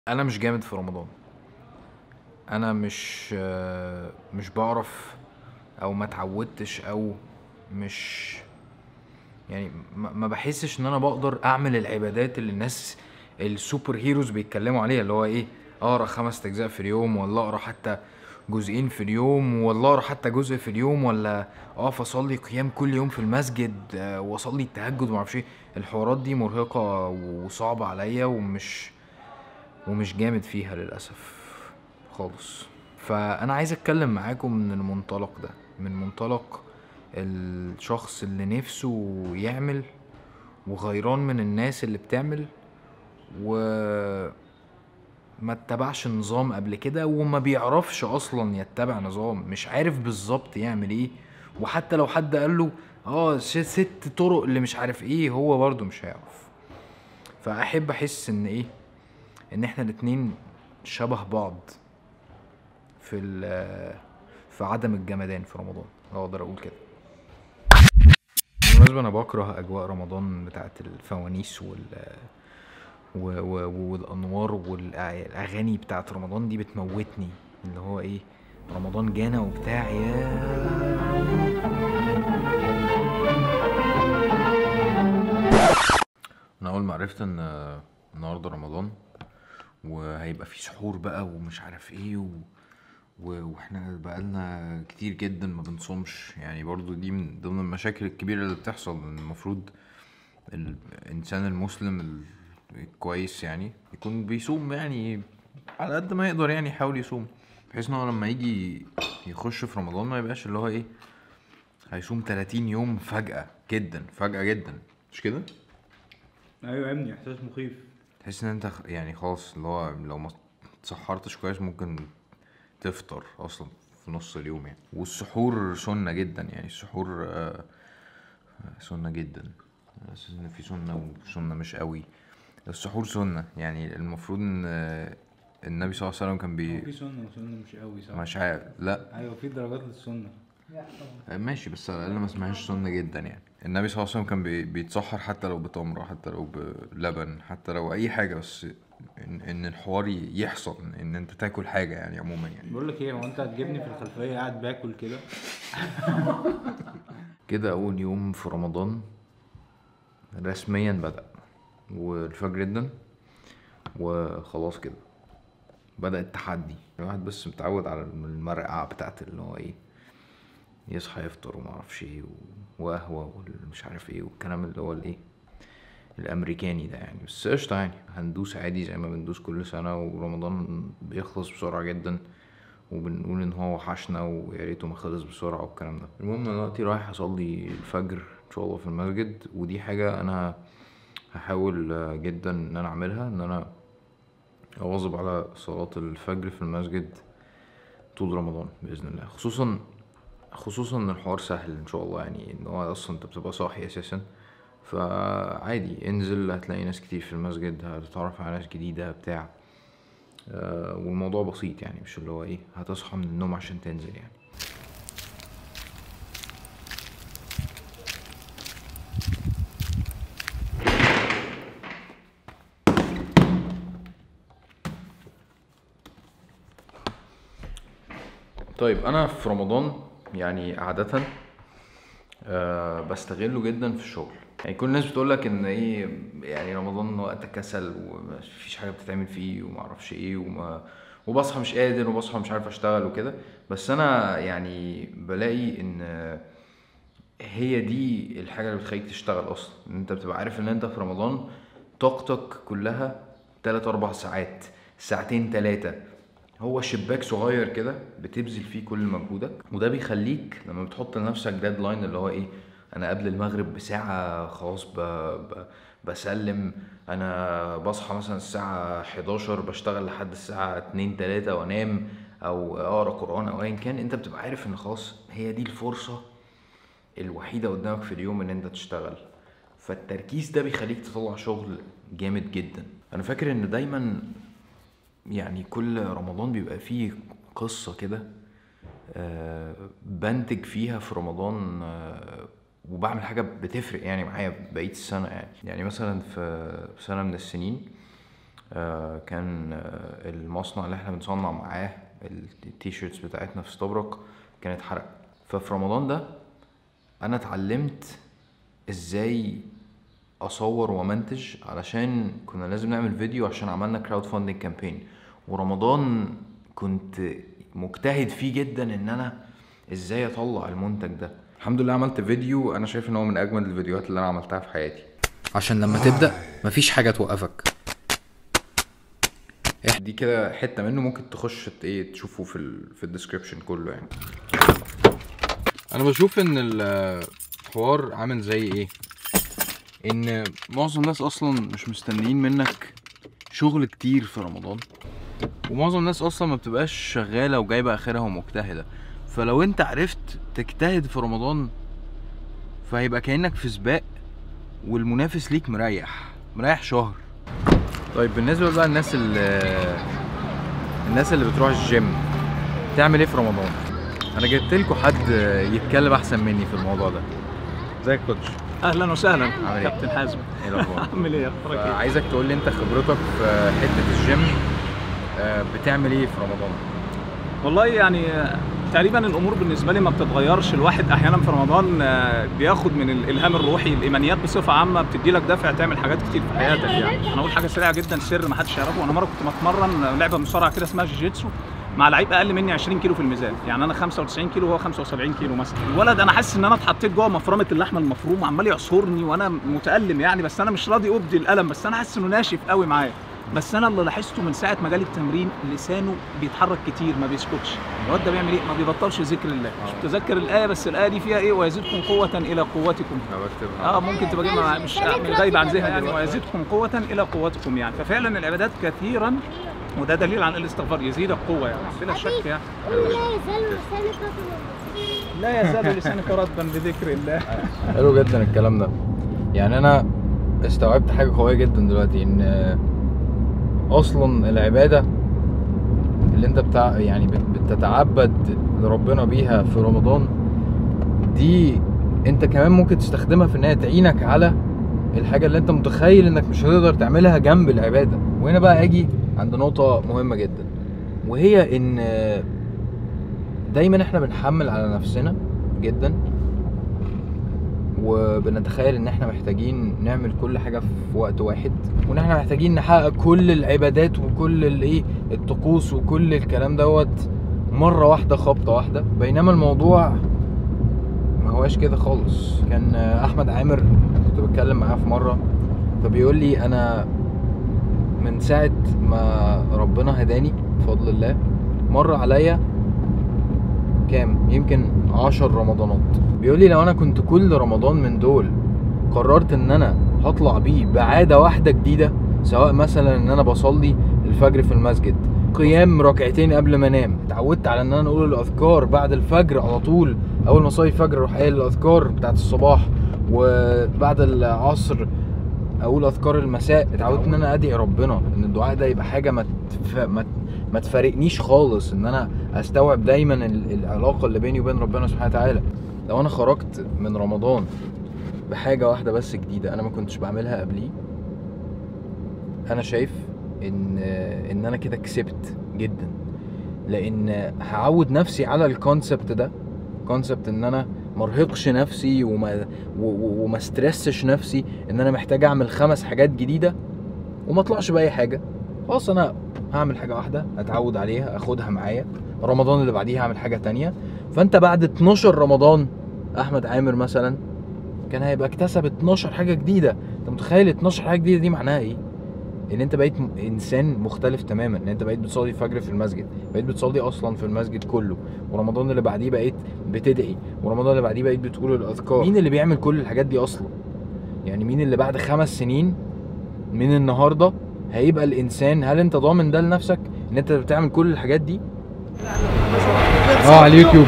انا مش جامد في رمضان انا مش آه، مش بعرف او ما اتعودتش او مش يعني ما ما بحسش ان انا بقدر اعمل العبادات اللي الناس السوبر هيروز بيتكلموا عليها اللي هو ايه اقرا خمس اجزاء في اليوم ولا اقرا حتى جزئين في اليوم ولا اقرا حتى جزء في اليوم ولا اقف اصلي قيام كل يوم في المسجد آه، واصلي التهجد وما اعرفش ايه الحوارات دي مرهقه وصعبه عليا ومش ومش جامد فيها للأسف خالص فأنا عايز أتكلم معاكم من المنطلق ده من منطلق الشخص اللي نفسه يعمل وغيران من الناس اللي بتعمل و ما اتبعش نظام قبل كده وما بيعرفش اصلا يتبع نظام مش عارف بالظبط يعمل ايه وحتى لو حد قال له اه ش- ست طرق اللي مش عارف ايه هو برضه مش هيعرف فاحب احس ان ايه ان احنا الاتنين شبه بعض في ال- في عدم الجمدان في رمضان لو اقدر اقول كده بالمناسبة انا بكره اجواء رمضان بتاعت الفوانيس وال و... و... والانوار والاغاني بتاعت رمضان دي بتموتني اللي هو ايه رمضان جانا وبتاع يا انا اول ما عرفت ان النهارده رمضان وهيبقى في سحور بقى ومش عارف ايه و... و... واحنا بقالنا كتير جدا ما بنصومش يعني برضو دي من ضمن المشاكل الكبيرة اللي بتحصل إن المفروض الانسان المسلم ال- الكويس يعني يكون بيصوم يعني على قد ما يقدر يعني يحاول يصوم بحيث ان هو لما يجي يخش في رمضان ما يبقاش اللي هو ايه هيصوم 30 يوم فجأة جدا فجأة جدا مش كده؟ ايوه يا ابني احساس مخيف تحس ان انت خ- يعني خلاص اللي هو لو ما اتسحرتش كويس ممكن تفطر اصلا في نص اليوم يعني والسحور سنة جدا يعني السحور آه، سنة جدا بس ان في سنة وسنة مش قوي السحور سنة يعني المفروض ان آه، النبي صلى الله عليه وسلم كان هو بي في سنه وسنه مش قوي صح مش عارف لا ايوه في درجات للسنه ماشي بس على الاقل ما اسمهاش سنة جدا يعني النبي صلى الله عليه وسلم كان بي- بيتسحر حتى لو بتمرة حتى لو بلبن حتى لو اي حاجة بس ان, إن الحوار ي- يحصل ان انت تاكل حاجة يعني عموما يعني بقول لك ايه هو انت هتجيبني في الخلفيه قاعد باكل كده كده اول يوم في رمضان رسميا بدأ والفجر جدا وخلاص كده بدأ التحدي الواحد بس متعود على المرقعة بتاعت اللي هو ايه يصحى يفطر ومعرفش ايه و- وقهوة ومش عارف ايه والكلام اللي هو الايه الامريكاني ده يعني بس قشطة يعني هندوس عادي زي ما بندوس كل سنة ورمضان بيخلص بسرعة جدا وبنقول ان هو وحشنا ويا ريته ما خلص بسرعة والكلام ده المهم انا دلوقتي رايح اصلي الفجر ان شاء الله في المسجد ودي حاجة انا هحاول آه، جدا ان انا اعملها ان انا اواظب على صلاة الفجر في المسجد طول رمضان باذن الله خصوصا خصوصا ان الحوار سهل ان شاء الله يعني ان هو اصلا انت بتبقى صاحي اساسا فعادي انزل هتلاقي ناس كتير في المسجد هتتعرف على ناس جديدة بتاع آه، والموضوع بسيط يعني مش اللي هو ايه هتصحى من النوم عشان تنزل يعني طيب انا في رمضان يعني عادة أه بستغله جدا في الشغل يعني كل الناس بتقول لك ان ايه يعني رمضان وقت كسل ومفيش حاجه بتتعمل فيه ومعرفش ايه وما وبصحى مش قادر وبصحى مش عارف اشتغل وكده بس انا يعني بلاقي ان هي دي الحاجه اللي بتخليك تشتغل اصلا ان انت بتبقى عارف ان انت في رمضان طاقتك كلها 3 4 ساعات ساعتين ثلاثه هو شباك صغير كده بتبذل فيه كل مجهودك وده بيخليك لما بتحط لنفسك ديدلاين اللي هو ايه انا قبل المغرب بساعة خلاص ب... ب... بسلم انا بصحى مثلا الساعة 11 بشتغل لحد الساعة 2 3 وانام او اقرا قرآن او ايا كان انت بتبقى عارف ان خلاص هي دي الفرصة الوحيدة قدامك في اليوم ان انت تشتغل فالتركيز ده بيخليك تطلع شغل جامد جدا انا فاكر ان دايما يعني كل رمضان بيبقى فيه قصة كده آه، بنتج فيها في رمضان آه، وبعمل حاجة بتفرق يعني معايا بقية السنة يعني يعني مثلا في سنة من السنين آه، كان آه، المصنع اللي احنا بنصنع معاه التيشيرتس بتاعتنا في استبرق كان اتحرق ففي رمضان ده انا اتعلمت ازاي اصور وامنتج علشان كنا لازم نعمل فيديو عشان عملنا كراود فاندنج كامبين ورمضان كنت مجتهد فيه جدا ان انا ازاي اطلع المنتج ده الحمد لله عملت فيديو انا شايف ان هو من اجمل الفيديوهات اللي انا عملتها في حياتي عشان لما تبدا مفيش حاجه توقفك دي كده حته منه ممكن تخش ت- ايه تشوفه في ال في الديسكربشن كله يعني انا بشوف ان الحوار عامل زي ايه ان معظم الناس اصلا مش مستنيين منك شغل كتير في رمضان ومعظم الناس اصلا ما بتبقاش شغاله وجايبه اخرها ومجتهده فلو انت عرفت تجتهد في رمضان فهيبقى كانك في سباق والمنافس ليك مريح مريح شهر طيب بالنسبه بقى الناس اللي الناس اللي بتروح الجيم تعمل ايه في رمضان انا جبت لكم حد يتكلم احسن مني في الموضوع ده ازيك يا كوتش اهلا وسهلا عامل إيه؟ كابتن حازم ايه الاخبار عامل ايه اخبارك ايه عايزك تقول لي انت خبرتك في حته الجيم آه، بتعمل ايه في رمضان والله يعني آه، تقريبا الامور بالنسبه لي ما بتتغيرش الواحد احيانا في رمضان آه، بياخد من الالهام الروحي الايمانيات بصفه عامه بتدي لك دافع تعمل حاجات كتير في حياتك يعني انا اقول حاجه سريعه جدا سر ما حدش يعرفه انا مره كنت بتمرن لعبه مصارعه كده اسمها جيجيتسو مع لعيب اقل مني 20 كيلو في الميزان يعني انا 95 كيلو وهو 75 كيلو مثلا الولد انا حاسس ان انا اتحطيت جوه مفرمه اللحمه المفروم عمال يعصرني وانا متالم يعني بس انا مش راضي ابدي الالم بس انا حاسس انه ناشف قوي معايا بس انا اللي لاحظته من ساعه ما جالي التمرين لسانه بيتحرك كتير ما بيسكتش الواد ده بيعمل ايه ما بيبطلش ذكر الله مش متذكر الايه بس الايه دي فيها ايه ويزيدكم قوه الى قوتكم انا بكتبها اه ممكن تبقى جايبه مش مش غايبه عن ذهني يعني ويزيدكم قوه الى قوتكم يعني ففعلا العبادات كثيرا وده دليل عن الاستغفار يزيدك قوه يعني بلا شك يعني لا يزال لسانك رطبا لا يزال لسانك رطبا بذكر الله حلو جدا الكلام ده يعني انا استوعبت حاجه قويه جدا دلوقتي ان آه، اصلا العباده اللي انت بتاع يعني بت- بتتعبد لربنا بيها في رمضان دي انت كمان ممكن تستخدمها في انها تعينك على الحاجه اللي انت متخيل انك مش هتقدر تعملها جنب العباده وهنا بقى اجي عند نقطه مهمه جدا وهي ان آه، دايما احنا بنحمل على نفسنا جدا وبنتخيل ان احنا محتاجين نعمل كل حاجه في وقت واحد وان احنا محتاجين نحقق كل العبادات وكل الايه الطقوس وكل الكلام دوت مره واحده خبطه واحده بينما الموضوع ما هواش كده خالص كان احمد عامر كنت بتكلم معاه في مره فبيقول لي انا من ساعه ما ربنا هداني بفضل الله مر عليا كام يمكن عشر رمضانات بيقول لي لو انا كنت كل رمضان من دول قررت ان انا هطلع بيه بعاده واحده جديده سواء مثلا ان انا بصلي الفجر في المسجد قيام ركعتين قبل ما انام اتعودت على ان انا اقول الاذكار بعد الفجر على طول اول ما اصلي الفجر اروح قايل الاذكار بتاعت الصباح وبعد العصر اقول اذكار المساء اتعودت ان انا ادعي ربنا ان الدعاء ده يبقى حاجه ما تف... ما ما تفارقنيش خالص ان انا استوعب دايما ال- العلاقه اللي بيني وبين ربنا سبحانه وتعالى لو انا خرجت من رمضان بحاجه واحده بس جديده انا ما كنتش بعملها قبليه انا شايف ان ان انا كده كسبت جدا لان هعود نفسي على الكونسبت ده كونسبت ان انا مرهقش نفسي وما و- و- وما استرسش نفسي ان انا محتاج اعمل خمس حاجات جديده وما اطلعش باي حاجه خلاص انا هعمل حاجه واحده اتعود عليها اخدها معايا رمضان اللي بعديها هعمل حاجه تانية فانت بعد 12 رمضان احمد عامر مثلا كان هيبقى اكتسب 12 حاجه جديده انت متخيل 12 حاجه جديده دي معناها ايه ان انت بقيت م- انسان مختلف تماما ان انت بقيت بتصلي الفجر في المسجد بقيت بتصلي اصلا في المسجد كله ورمضان اللي بعديه بقيت بتدعي ورمضان اللي بعديه بقيت بتقول الاذكار مين اللي بيعمل كل الحاجات دي اصلا يعني مين اللي بعد خمس سنين من النهارده هيبقى الانسان هل انت ضامن ده لنفسك ان انت بتعمل كل الحاجات دي اه على اليوتيوب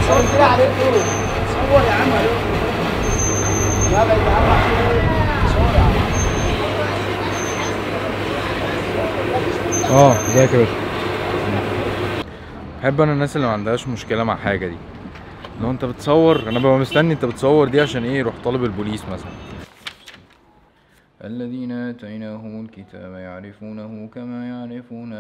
اه ازيك يا باشا بحب انا الناس اللي ما عندهاش مشكله مع حاجه دي لو انت بتصور انا ببقى مستني انت بتصور دي عشان ايه يروح طالب البوليس مثلا الذين آتيناهم الكتاب يعرفونه كما يعرفون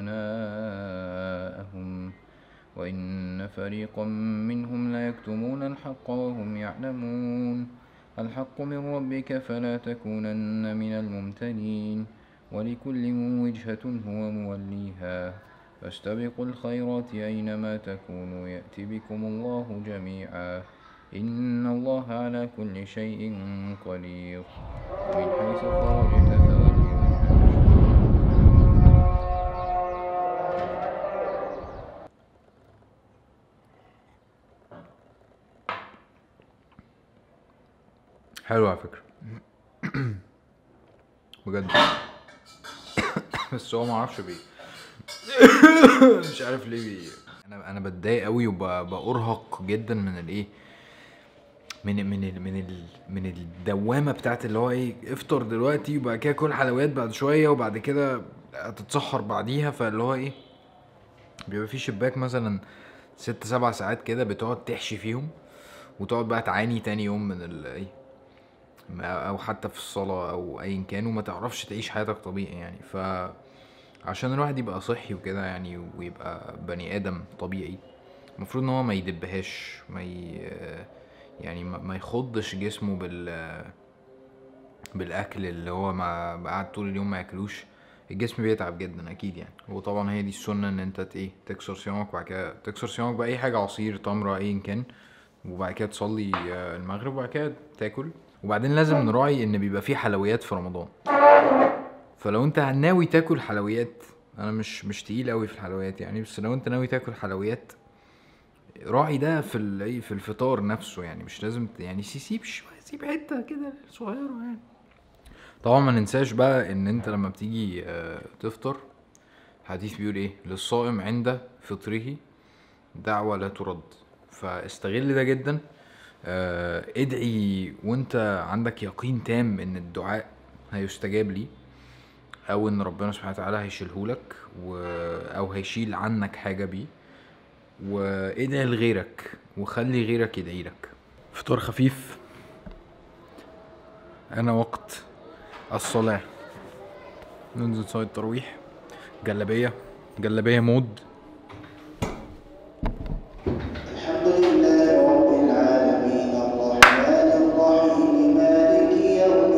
أبناءهم وإن فريقا منهم ليكتمون الحق وهم يعلمون الحق من ربك فلا تكونن من الممتنين ولكل وجهة هو موليها فاستبقوا الخيرات أينما تكونوا يأت بكم الله جميعا إن الله على كل شيء قدير من حيث خرجت فول وجهك حلو على فكرة بجد بس هو معرفش بيه مش عارف ليه بيه انا انا بتضايق قوي وبأرهق جدا من الايه من من ال من ال من الدوامه بتاعت اللي هو ايه افطر دلوقتي وبعد كده كل حلويات بعد شويه وبعد كده هتتسحر بعديها فاللي هو ايه بيبقى في شباك مثلا ست سبع ساعات كده بتقعد تحشي فيهم وتقعد بقى تعاني تاني يوم من ال ايه ما- او حتى في الصلاه او ايا كان وما تعرفش تعيش حياتك طبيعي يعني ف عشان الواحد يبقى صحي وكده يعني ويبقى بني ادم طبيعي المفروض ان هو ما يدبهاش ما ي... يعني ما ما يخضش جسمه بال بالاكل اللي هو ما قاعد طول اليوم ما ياكلوش الجسم بيتعب جدا اكيد يعني وطبعا هي دي السنه ان انت ت- ايه تكسر صيامك وبعد كده تكسر صيامك باي حاجه عصير تمره ايا كان وبعد كده تصلي آه، المغرب وبعد كده تاكل وبعدين لازم نراعي ان بيبقى في حلويات في رمضان فلو انت ناوي تاكل حلويات انا مش مش تقيل قوي في الحلويات يعني بس لو انت ناوي تاكل حلويات راعي ده في ال- ايه في الفطار نفسه يعني مش لازم ت- يعني سي- سيب شويه سيب حته كده صغيره يعني طبعا ما ننساش بقى ان انت لما بتيجي آه، تفطر حديث بيقول ايه للصائم عند فطره دعوة لا ترد فاستغل ده جدا آه، ادعي وانت عندك يقين تام ان الدعاء هيستجاب ليه او ان ربنا سبحانه وتعالى هيشيلهولك و... او هيشيل عنك حاجة بيه وادعي لغيرك وخلي غيرك يدعي لك فطار خفيف انا وقت الصلاة ننزل نصلي التراويح جلابية جلابية مود الحمد لله رب العالمين الرحمن الرحيم مالك يوم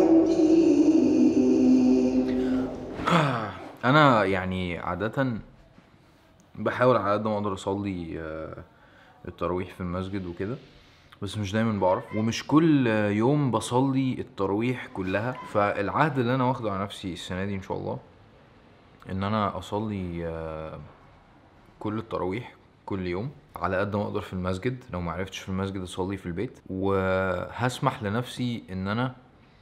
الدين انا يعني عادة بحاول على قد ما اقدر اصلي آه، التراويح في المسجد وكده بس مش دايما بعرف ومش كل آه، يوم بصلي التراويح كلها فالعهد اللي انا واخده على نفسي السنة دي ان شاء الله ان انا اصلي آه، كل التراويح كل يوم على قد ما اقدر في المسجد لو ما عرفتش في المسجد اصلي في البيت وهسمح لنفسي ان انا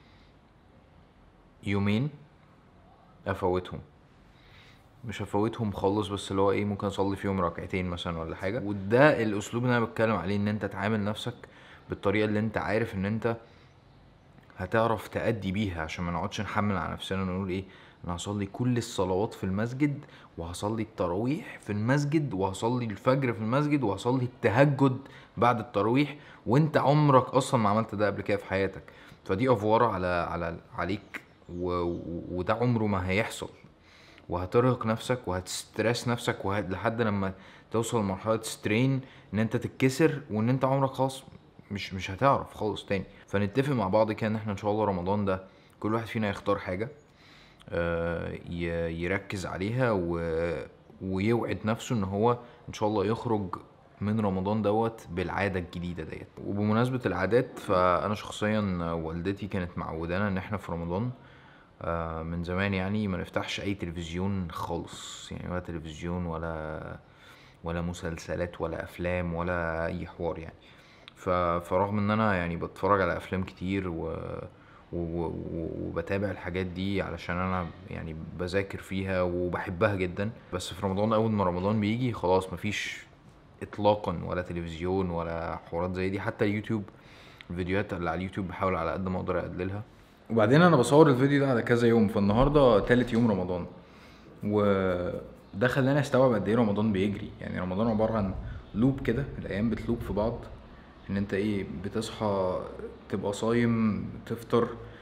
يومين افوتهم مش هفوتهم خالص بس اللي هو ايه ممكن اصلي فيهم ركعتين مثلا ولا حاجه وده الاسلوب اللي انا بتكلم عليه ان انت تعامل نفسك بالطريقه اللي انت عارف ان انت هتعرف تأدي بيها عشان ما نقعدش نحمل على نفسنا ونقول ايه انا هصلي كل الصلوات في المسجد وهصلي التراويح في المسجد وهصلي الفجر في المسجد وهصلي التهجد بعد التراويح وانت عمرك اصلا ما عملت ده قبل كده في حياتك فدي افوره على على عليك و... و- وده عمره ما هيحصل وهترهق نفسك وهتسترس نفسك وه... لحد لما توصل لمرحلة سترين ان انت تتكسر وان انت عمرك خلاص مش مش هتعرف خالص تاني فنتفق مع بعض كده ان احنا ان شاء الله رمضان ده كل واحد فينا يختار حاجة آه، ي- يركز عليها و... ويوعد نفسه ان هو ان شاء الله يخرج من رمضان دوت بالعادة الجديدة ديت وبمناسبة العادات فأنا شخصيا والدتي كانت معودانا إن إحنا في رمضان آه، من زمان يعني ما نفتحش أي تلفزيون خالص يعني ولا تلفزيون ولا ولا مسلسلات ولا أفلام ولا أي حوار يعني ف... فرغم ان انا يعني بتفرج على افلام كتير و... و... و... وبتابع الحاجات دي علشان انا يعني بذاكر فيها وبحبها جدا بس في رمضان اول ما رمضان بيجي خلاص مفيش اطلاقا ولا تلفزيون ولا حوارات زي دي حتى اليوتيوب الفيديوهات اللي على اليوتيوب بحاول على قد ما اقدر اقللها وبعدين انا بصور الفيديو ده على كذا يوم فالنهارده تالت يوم رمضان وده خلاني استوعب قد ايه رمضان بيجري يعني رمضان عباره عن لوب كده الايام بتلوب في بعض ان انت ايه بتصحى تبقى صايم تفطر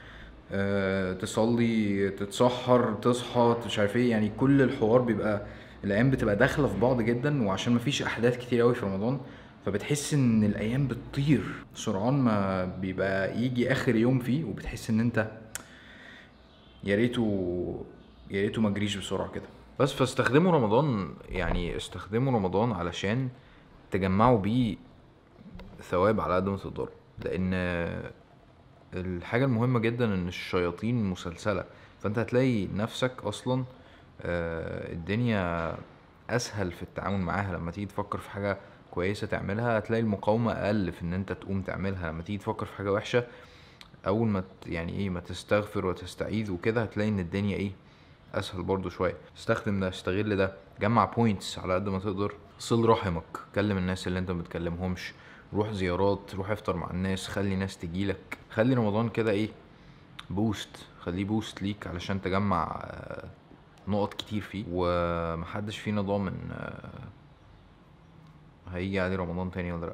آه، تصلي تتسحر تصحى مش عارف ايه يعني كل الحوار بيبقى الايام بتبقى داخله في بعض جدا وعشان مفيش احداث كتير قوي في رمضان فبتحس ان الايام بتطير سرعان ما بيبقى يجي اخر يوم فيه وبتحس ان انت يا ريته يا ريته ما جريش بسرعه كده بس فاستخدموا رمضان يعني استخدموا رمضان علشان تجمعوا بيه ثواب على قد ما تقدروا لان الحاجه المهمه جدا ان الشياطين مسلسله فانت هتلاقي نفسك اصلا آه، الدنيا اسهل في التعامل معاها لما تيجي تفكر في حاجه كويسه تعملها هتلاقي المقاومه اقل في ان انت تقوم تعملها لما تيجي تفكر في حاجه وحشه اول ما ت- يعني ايه ما تستغفر وتستعيذ وكده هتلاقي ان الدنيا ايه اسهل برضو شويه استخدم ده استغل ده جمع بوينتس على قد ما تقدر صل رحمك كلم الناس اللي انت ما بتكلمهمش روح زيارات روح افطر مع الناس خلي ناس تجيلك خلي رمضان كده ايه بوست خليه بوست ليك علشان تجمع آه، نقط كتير فيه ومحدش فينا ضامن آه، هيجي عليه رمضان تاني ولا لا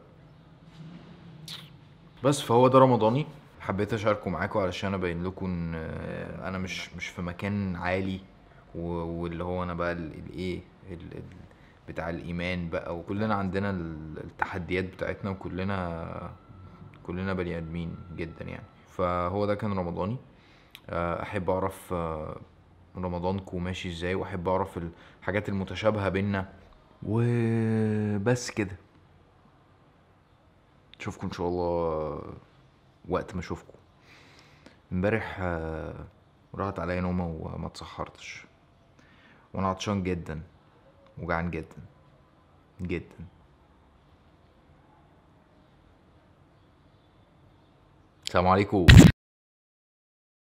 بس فهو ده رمضاني حبيت اشاركه معاكم علشان ابين لكم ان آه، انا مش مش في مكان عالي و- واللي هو انا بقى ال- الايه ال- ال- بتاع الايمان بقى وكلنا عندنا ال- التحديات بتاعتنا وكلنا كلنا بني ادمين جدا يعني فهو ده كان رمضاني آه، احب اعرف آه، رمضانكم ماشي ازاي واحب اعرف الحاجات المتشابهه بينا وبس كده اشوفكم ان شاء الله وقت ما اشوفكم امبارح آه، راحت عليا نومه وما اتسحرتش وانا عطشان جدا وجعان جدا جدا السلام عليكم